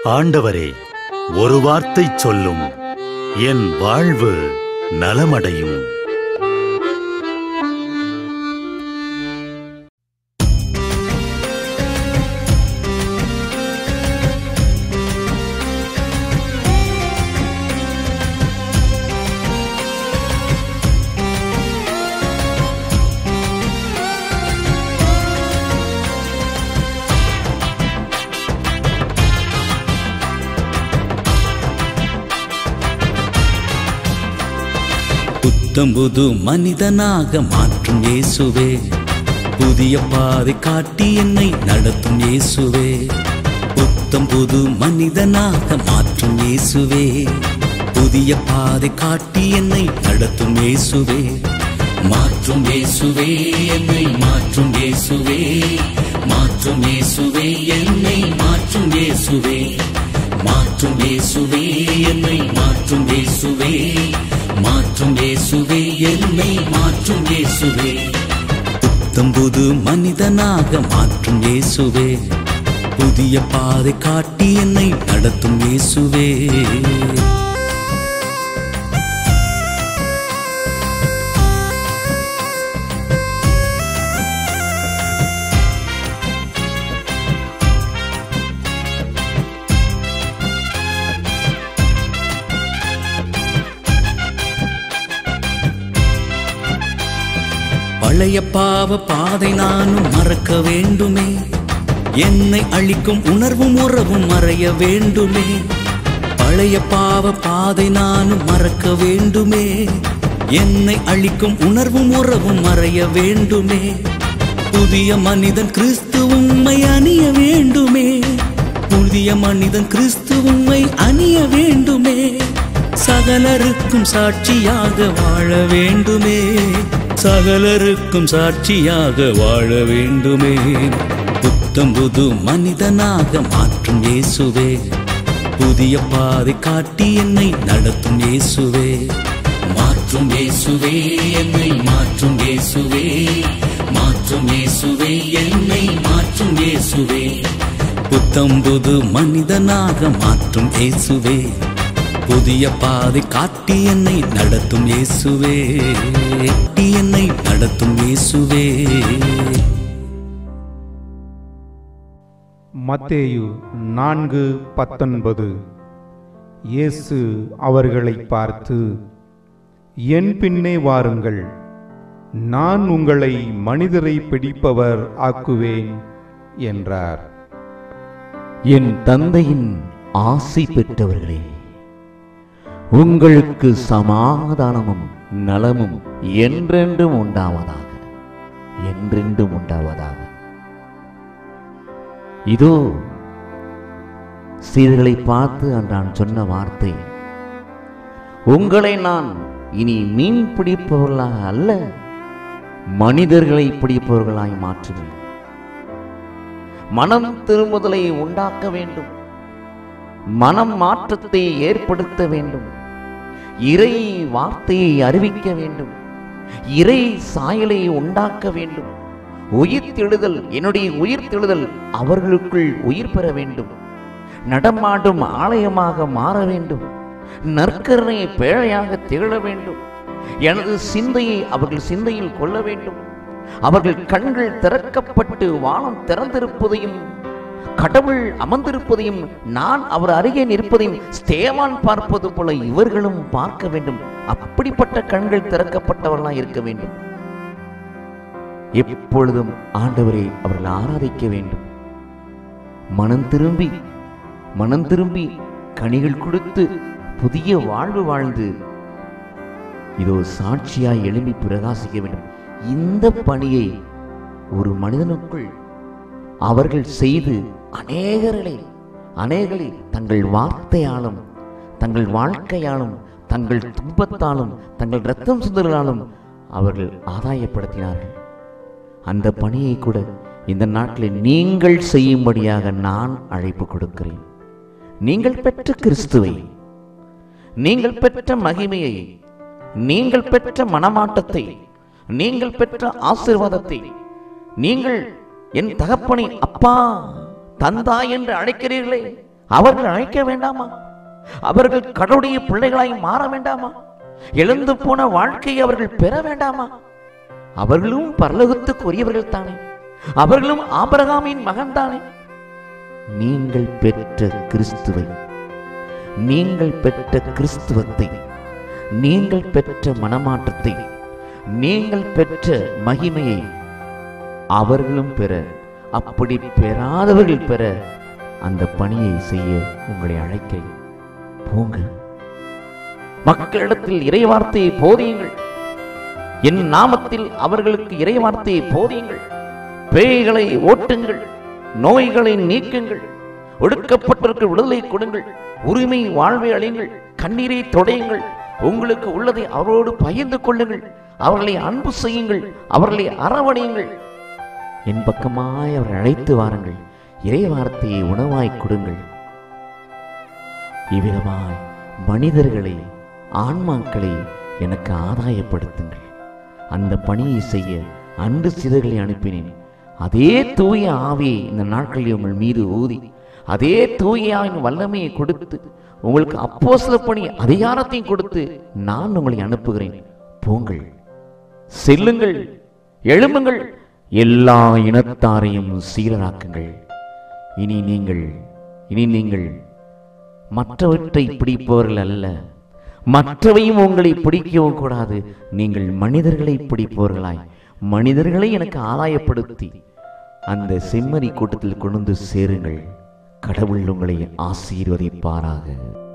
ஆண்டவரே ஒரு வார்த்தை சொல்லும் என் வாழ்வு நலமடையும் புத்தம் புது மனிதனாக மாற்றும் இயேசுவே புதிய பாதை காட்டி என்னை நடத்தும் இயேசுவே புத்தம் புது மனிதனாக மாற்றும் இயேசுவே புதிய பாதை காட்டி என்னை நடத்தும் இயேசுவே மாற்றும் இயேசுவே என்னை மாற்றும் இயேசுவே மாற்றும் இயேசுவே என்னை மாற்றும் இயேசுவே மாற்றும் இயேசுவே என்னை மாற்றும் இயேசுவே மாற்றும் இயேசுவே என்னை மாற்றும் இயேசுவே புத்தம் புது மனிதனாக மாற்றும் இயேசுவே புதிய பாதை காட்டி என்னை நடத்தும் இயேசுவே பழைய பாவ பாதை நானும் மறக்க வேண்டுமே என்னை அழிக்கும் உணர்வும் உறவும் மறைய வேண்டுமே பழைய பாவ பாதை நானும் மறக்க வேண்டுமே என்னை அழிக்கும் உணர்வும் உறவும் மறைய வேண்டுமே புதிய மனிதன் கிறிஸ்து உம்மை அணிய வேண்டுமே புதிய மனிதன் கிறிஸ்து உம்மை அணிய வேண்டுமே சகலருக்கும் சாட்சியாக வாழ வேண்டுமே சகலருக்கும் சாட்சியாக வாழ வேண்டுமே புத்தம் புது மனிதனாக மாற்றும் இயேசுவே புதிய பாதை காட்டி என்னை நடத்தும் இயேசுவே மாற்றும் இயேசுவே என்னை மாற்றும் இயேசுவே மாற்றும் இயேசுவே என்னை மாற்றும் இயேசுவே புத்தம் புது மனிதனாக மாற்றும் இயேசுவே புதிய பாதை காட்டி என்னை நடத்தும் இயேசுவே காட்டி என்னை நடத்தும் இயேசுவே மத்தேயு நான்கு பத்தொன்பது இயேசு அவர்களை பார்த்து என் பின்னே வாருங்கள் நான் உங்களை மனிதரை பிடிப்பவர் ஆக்குவேன் என்றார் என் தந்தையின் ஆசை பெற்றவர்களே உங்களுக்கு சமாதானமும் நலமும் என்றென்றும் உண்டாவதாக என்றென்றும் உண்டாவதாக இதோ சீர்களை பார்த்து நான் சொன்ன வார்த்தை உங்களை நான் இனி மீன் பிடிப்பவர்களாக அல்ல மனிதர்களை பிடிப்பவர்களாய் மாற்றுவேன் மனம் திரும்புதலை உண்டாக்க வேண்டும் மனம் மாற்றத்தை ஏற்படுத்த வேண்டும் இறை வார்த்தையை அறிவிக்க வேண்டும் இறை சாயலை உண்டாக்க வேண்டும் உயிர் தெழுதல் என்னுடைய உயிர் தெழுதல் அவர்களுக்குள் உயிர் பெற வேண்டும் நடமாடும் ஆலயமாக மாற வேண்டும் நற்கரணை பேழையாக திகழ வேண்டும் எனது சிந்தையை அவர்கள் சிந்தையில் கொள்ள வேண்டும் அவர்கள் கண்கள் திறக்கப்பட்டு வானம் திறந்திருப்பதையும் கடவுள் அமர்ந்திருப்பதையும் நான் அவர் அருகே நிற்பதையும் ஸ்தேவான் பார்ப்பது போல இவர்களும் பார்க்க வேண்டும் அப்படிப்பட்ட கண்கள் திறக்கப்பட்டவர்களாய் இருக்க வேண்டும் எப்பொழுதும் ஆண்டவரை அவர்கள் ஆராதிக்க வேண்டும் மனம் திரும்பி மனம் திரும்பி கனிகள் கொடுத்து புதிய வாழ்வு வாழ்ந்து இதோ சாட்சியாய் எழும்பி பிரகாசிக்க வேண்டும் இந்த பணியை ஒரு மனிதனுக்குள் அவர்கள் செய்து அநேகர்களை அநேகரை தங்கள் வார்த்தையாலும் தங்கள் வாழ்க்கையாலும் தங்கள் துன்பத்தாலும் தங்கள் இரத்தம் சிந்தலாலும் அவர்கள் ஆதாயப்படுத்தினார்கள் அந்த பணியை கூட இந்த நாட்டில் நீங்கள் செய்யும்படியாக நான் அழைப்பு கொடுக்கிறேன் நீங்கள் பெற்ற கிறிஸ்துவை நீங்கள் பெற்ற மகிமையை நீங்கள் பெற்ற மனமாட்டத்தை நீங்கள் பெற்ற ஆசீர்வாதத்தை நீங்கள் என் தகப்பனை அப்பா தந்தா என்று அழைக்கிறீர்களே அவர்கள் அழைக்க வேண்டாமா அவர்கள் கடவுளுடைய பிள்ளைகளாய் மாற வேண்டாமா எழுந்து போன வாழ்க்கையை அவர்கள் பெற வேண்டாமா அவர்களும் பரலோகத்துக்கு உரியவர்கள் தானே அவர்களும் ஆபரகாமின் மகன் தானே நீங்கள் பெற்ற கிறிஸ்துவை நீங்கள் பெற்ற கிறிஸ்துவத்தை நீங்கள் பெற்ற மனமாற்றத்தை நீங்கள் பெற்ற மகிமையை அவர்களும் பெற அப்படி பெறாதவர்கள் பெற அந்த பணியை செய்ய உங்களை அழைக்கிறேன் போங்கள் மக்களிடத்தில் இறைவார்த்தையை போதியுங்கள் என் நாமத்தில் அவர்களுக்கு இறைவார்த்தையை போதியுங்கள் பேய்களை ஓட்டுங்கள் நோய்களை நீக்குங்கள் ஒடுக்கப்பட்டிருக்க விடுதலை கொடுங்கள் உரிமை வாழ்வை அழியுங்கள் கண்ணீரை தொடையுங்கள் உங்களுக்கு உள்ளதை அவரோடு பகிர்ந்து கொள்ளுங்கள் அவர்களை அன்பு செய்யுங்கள் அவர்களை அரவணையுங்கள் என் பக்கமாய் அவரை அழைத்து வாருங்கள் இறை வார்த்தையை உணவாய் கொடுங்கள் இவ்விதமாய் மனிதர்களை ஆன்மாக்களை எனக்கு ஆதாயப்படுத்துங்கள் அந்த பணியை செய்ய அன்று சிதர்களை அனுப்பினேன் அதே தூய ஆவியை இந்த நாட்களில் உங்கள் மீது ஊதி அதே தூய ஆவியின் வல்லமையை கொடுத்து உங்களுக்கு அப்போஸ்தல பணி அதிகாரத்தையும் கொடுத்து நான் உங்களை அனுப்புகிறேன் போங்கள் செல்லுங்கள் எழும்புங்கள் எல்லா இனத்தாரையும் சீரராக்குங்கள் இனி நீங்கள் இனி நீங்கள் மற்றவற்றை பிடிப்பவர்கள் அல்ல மற்றவையும் உங்களை பிடிக்கவும் கூடாது நீங்கள் மனிதர்களை பிடிப்பவர்களாய் மனிதர்களை எனக்கு ஆதாயப்படுத்தி அந்த செம்மறி கூட்டத்தில் கொண்டு வந்து சேருங்கள் கடவுள் உங்களை ஆசீர்வதிப்பாராக